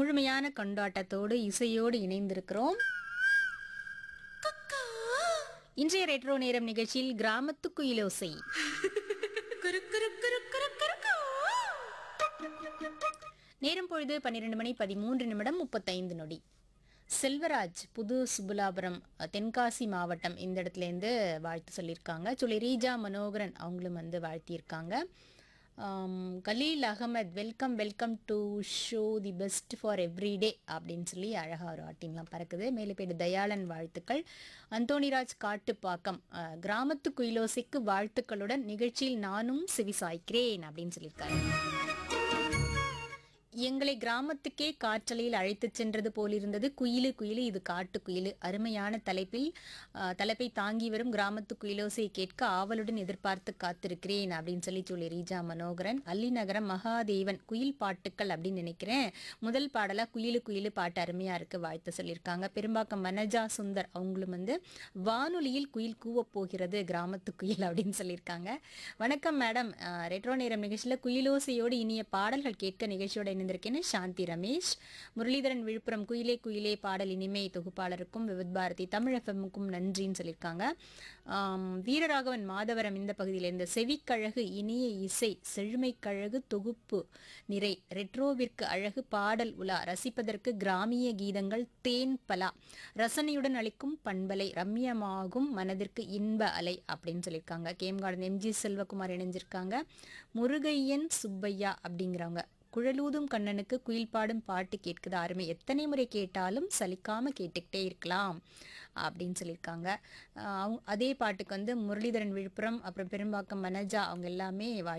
முழுமையான கொண்டாட்டத்தோடு இசையோடு இணைந்திருக்கிறோம் இன்றைய ரெட்ரோ நேரம் நிகழ்ச்சியில் கிராமத்து குயிலோசை நேரம் பொழுது பன்னிரெண்டு மணி பதிமூன்று நிமிடம் முப்பத்தைந்து நொடி செல்வராஜ் புது சுபுலாபுரம் அஹ், தென்காசி மாவட்டம் இந்த இடத்துலேருந்து வாழ்த்து சொல்லியிருக்காங்க சொல்லி ரீஜா மனோகரன் அவங்களும் வந்து வாழ்த்தியிருக்காங்க ஆம், Khaleel Ahmed welcome welcome to show the best for everyday அப்படின்னு சொல்லி அழகாக ஒரு ஆட்டின்லாம் பறக்குது மேலுப்பேடு தயாளன் வாழ்த்துக்கள் அந்தோணிராஜ் காட்டுப்பாக்கம் அஹ், கிராமத்து குயிலோசைக்கு வாழ்த்துக்களுடன் நிகழ்ச்சியில் நானும் செவிசாய்க்கிறேன் அப்படின்னு சொல்லியிருக்காரு எங்களை கிராமத்துக்கே காற்றலையில் அழைத்துச் சென்றது போலிருந்தது குயிலு குயிலு இது காட்டு குயிலு அருமையான தலைப்பில் ஆ, தலைப்பை தாங்கி வரும் கிராமத்து குயிலோசையை கேட்க ஆவலுடன் எதிர்பார்த்து காத்திருக்கிறேன் அப்படின்னு சொல்லி சொல்லி ரீஜா மனோகரன் அல்லிநகரம் மகாதேவன் குயில் பாட்டுக்கள் அப்படின்னு நினைக்கிறேன் முதல் பாடலா குயிலு குயிலு பாட்டு அருமையா இருக்கு வாழ்த்து சொல்லியிருக்காங்க பெரும்பாக்கம் வனஜா சுந்தர் அவங்களும் வந்து வானொலியில் குயில் கூவப் போகிறது கிராமத்து குயில் அப்படின்னு சொல்லியிருக்காங்க வணக்கம் மேடம் அஹ், ரெட்ரோ நேரம் நிகழ்ச்சியில் குயிலோசையோடு இனிய பாடல்கள் கேட்க நிகழ்ச்சியோட இணைந்திருக்கேன்னு சாந்தி ரமேஷ் முரளிதரன் விழுப்புரம் குயிலே குயிலே பாடல் இனிமை தொகுப்பாளருக்கும் விவித் பாரதி தமிழ் எஃப்எம்முக்கும் நன்றின்னு சொல்லியிருக்காங்க ஆம், வீரராகவன் மாதவரம் இந்த பகுதியிலிருந்து செவிக்கழகு இனிய இசை செழுமைக்கழகு தொகுப்பு நிறை ரெட்ரோவிற்கு அழகு பாடல் உலா ரசிப்பதற்கு கிராமிய கீதங்கள் தேன் பலா ரசனையுடன் அளிக்கும் பண்பலை ரம்யமாகும் மனதிற்கு இன்ப அலை அப்படின்னு சொல்லியிருக்காங்க கேம்கார்டன் எம்ஜி செல்வகுமார் இணைஞ்சிருக்காங்க முருகையன் சுப்பையா அப்படிங்கிறவங்க குழலூதும் கண்ணனுக்கு குயில் பாடும் பாட்டு கேட்குது அருமை எத்தனை முறை கேட்டாலும் சலிக்காம கேட்டுக்கிட்டே இருக்கலாம் அப்படின்னு சொல்லியிருக்காங்க ஆஹ் அவங்க- அதே பாட்டுக்கு வந்து முரளிதரன் விழுப்புரம் அப்புறம் பெரும்பாக்கம் மனஜா அவங்க எல்லாமே வாழ்த்து